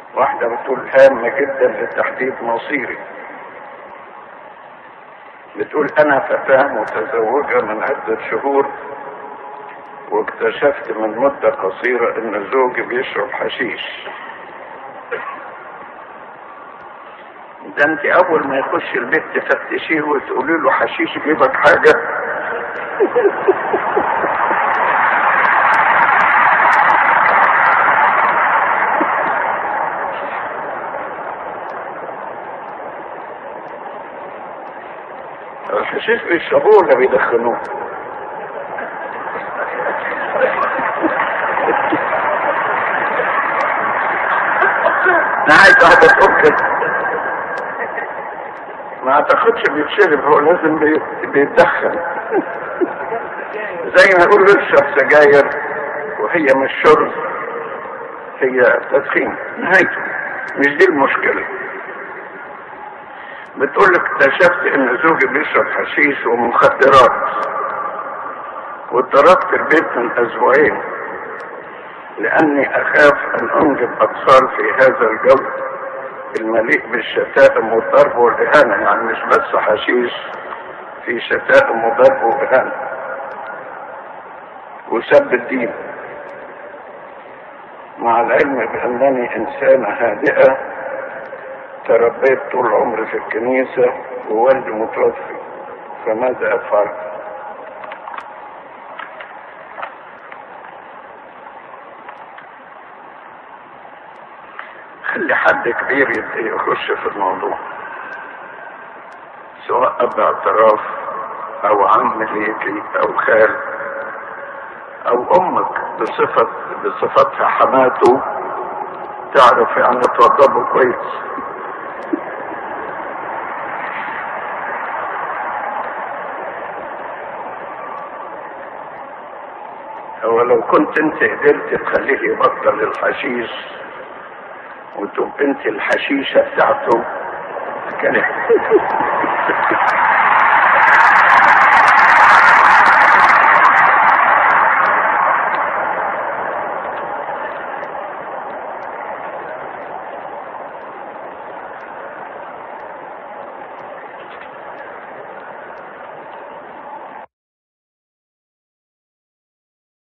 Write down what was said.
واحدة بتقول هام جدا لتحديد مصيري بتقول انا فتاة متزوجة من عدة شهور واكتشفت من مدة قصيرة ان زوجي بيشرب حشيش ده انت اول ما يخش البيت تفتشيه وتقولي له حشيش يجيبك حاجة الحشيش بيشربوه ولا بيدخنوه انا عايز واحدة تقول كده ما اعتقدش بيتشرب هو لازم بي- بيتدخن زي ما يقول اشرب سجاير وهي مش شرب هي تدخين نهايته مش دي المشكله بتقول لك اكتشفت ان زوجي بيشرب حشيش ومخدرات وتركت البيت من اسبوعين لاني اخاف ان انجب اطفال في هذا الجو المليء بالشتائم والضرب والاهانه يعني مش بس حشيش في شتائم وضرب واهانه وسب الدين مع العلم بانني انسانه هادئه تربيت طول عمري في الكنيسه ووالدي متوفي فماذا افعل؟ خلي حد كبير يت- يخش في الموضوع سواء اب اعتراف او عم ليكي او خال او امك بصفة بصفتها حماته تعرف يعني توضبه كويس هو لو كنت انت قدرت تخليه يبطل الحشيش وتبقى انت الحشيشة بتاعته كانت